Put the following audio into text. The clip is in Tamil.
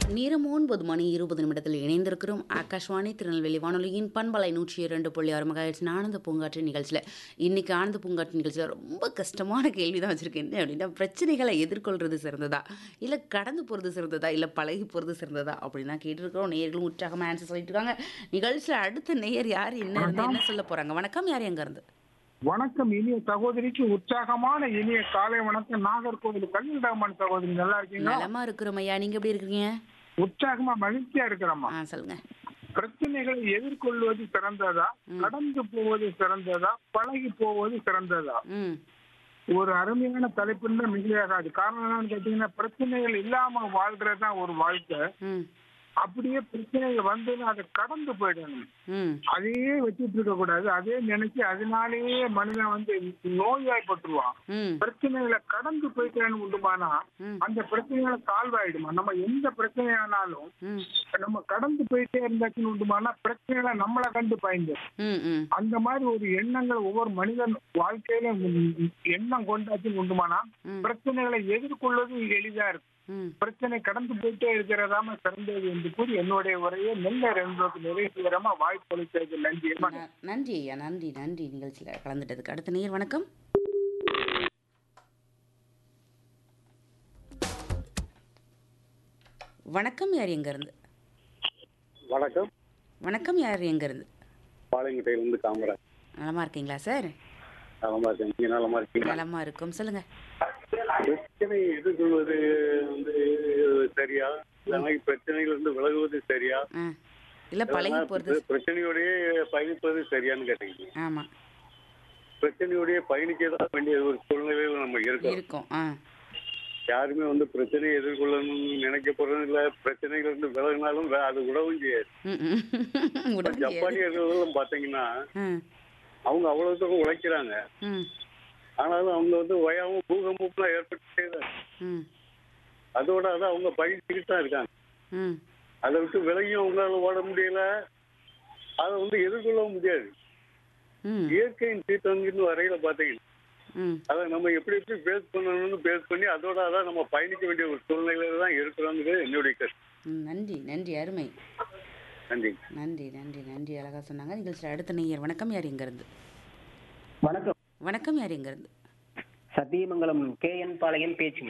நேரம் ஒன்பது மணி இருபது நிமிடத்தில் இணைந்திருக்கிறோம் ஆகாஷ்வாணி திருநெல்வேலி வானொலியின் பண்பலை நூற்றி இரண்டு புள்ளி ஆறு மகாயிடுச்சு ஆனந்த பூங்காற்று நிகழ்ச்சியில் இன்னைக்கு ஆனந்த பூங்காற்று நிகழ்ச்சியில் ரொம்ப கஷ்டமான கேள்வி தான் வச்சுருக்கேன் என்ன அப்படின்னா பிரச்சனைகளை எதிர்கொள்வது சிறந்ததா இல்லை கடந்து போகிறது சிறந்ததா இல்லை பழகி போகிறது சிறந்ததா அப்படின்னு தான் கேட்டிருக்கிறோம் நேர்களும் உற்சாகமாக ஆன்சர் சொல்லிட்டு இருக்காங்க நிகழ்ச்சியில் அடுத்த நேயர் யார் என்ன இருந்து என்ன சொல்ல போகிறாங்க வணக்கம் யார் எங்க இருந்து வணக்கம் இனிய சகோதரிக்கு உற்சாகமான இனிய காலை வணக்கம் நாகர்கோவில் கல்வி ராமன் சகோதரி நல்லா இருக்கீங்களா நலமா இருக்கிறோம் ஐயா நீங்க எப்படி இருக்கீங்க உற்சாகமா மகிழ்ச்சியா இருக்கிறோமா ஆ சொல்லுங்க பிரச்சனைகளை எதிர்கொள்வது சிறந்ததா கடந்து போவது சிறந்ததா பழகி போவது சிறந்ததா ம் ஒரு அருமையான தலைப்புன்னு மிகையாகாது காரணம் என்னன்னு கேட்டீங்கன்னா பிரச்சனைகள் இல்லாம வாழ்றதுதான் ஒரு வாழ்க்கை ம் அப்படியே பிரச்சனைகள் வந்ததுன்னா அதை கடந்து போயிடணும் ம் அதையே வச்சுட்டு இருக்க கூடாது அதே நினைச்சு அதனாலேயே மனிதன் வந்து நோய்வாய்ப்பட்டுருவான் ம் பிரச்சனைகளை கடந்து போயிட்டேன்னு உண்டுமானா ம். அந்த பிரச்சனைகளை சால்வ் ஆயிடுமா நம்ம எந்த பிரச்சனையானாலும் ம் நம்ம கடந்து போயிட்டே இருந்தாச்சுன்னு உண்டுமானா பிரச்சனைகளை நம்மளை கண்டு பயந்து ம் ம் அந்த மாதிரி ஒரு எண்ணங்கள் ஒவ்வொரு மனிதன் வாழ்க்கையில எண்ணம் கொண்டாச்சுன்னு உண்டுமானா ம். பிரச்சனைகளை எதிர்கொள்வது எளிதா இருக்கும் ம் பிரச்சனை கடந்து போயிட்டே இருக்கிறதாம சிறந்தது என்று கூறி என்னுடைய உரையை நெல்ல ரெண்டு நிறைவேறமா வாய்ப்பளித்தது நன்றி ந- நன்றி ஐயா நன்றி நன்றி நிகழ்ச்சியில் கலந்துட்டதுக்கு அடுத்த நேர் வணக்கம் வணக்கம் யார் எங்க இருந்து வணக்கம் வணக்கம் யார் எங்க இருந்து பாளையங்கோட்டையிலிருந்து காமராஜ் நலமா இருக்கீங்களா சார் நலமா இருக்கேன் நீங்க நலமா இருக்கீங்களா நலமா இருக்கும் சொல்லுங்க பிரச்சனை எதிர்கொள்வது வந்து சரியா இல்லைன்னா பிரச்சனைகள் இருந்து விலகுவது சரியா ஆ இல்லை பழகி இல்லைன்னா போகிறது பிரச்சனையோடயே பயணிப்பது சரியான்னு கேட்டீங்க ஆமாம் பிரச்சனையோடயே பயணிக்கதான் வேண்டிய ஒரு சூழ்நிலையில நம்ம இருக்கோம் இருக்கும் ஆ யாருமே வந்து பிரச்சனையை எதிர்கொள்ளணும்னு நினைக்க போறதும் இல்ல பிரச்சனைகள் இருந்து விலகினாலும் வே- அது உடவும் செய்யாது ம் ம் உடம்பு முடியாது. ஜப்பானியர்கள் பாத்தீங்கன்னா ம் அவங்க அவ்வளவு தூரம் உழைக்கிறாங்க ம் ஆனாலும் அவங்க வந்து வயாவும் பூகம்பம்லாம் ஏற்பட்டு ம் அதோட அதை அவங்க பயணிச்சுக்கிட்டு தான் இருக்காங்க ம் அதை விட்டு விலகியும் அவங்களால ஓட முடியல அதை வந்து எதிர்கொள்ளவும் முடியாது ம் இயற்கையின் சீற்றம்னு வரையில பாத்தீங்கன்னா ம் அதை நம்ம எப்படி எப்படி பேஸ் பண்ணணும்னு பேஸ் பண்ணி அதோட அதான் நம்ம பயணிக்க வேண்டிய ஒரு சூழ்நிலையில தான் இருக்கிறோங்கிறது என்னுடைய கருத்து ம், நன்றி நன்றி அருமை நன்றி நன்றி நன்றி நன்றி அழகாக சொன்னாங்க நிகழ்ச்சியில் அடுத்த நேயர் வணக்கம் யார் எங்கேருந்து வணக்கம் வணக்கம் யார் எங்கேருந்து சத்தியமங்கலம் கே என் பாளையம் பேச்சுங்க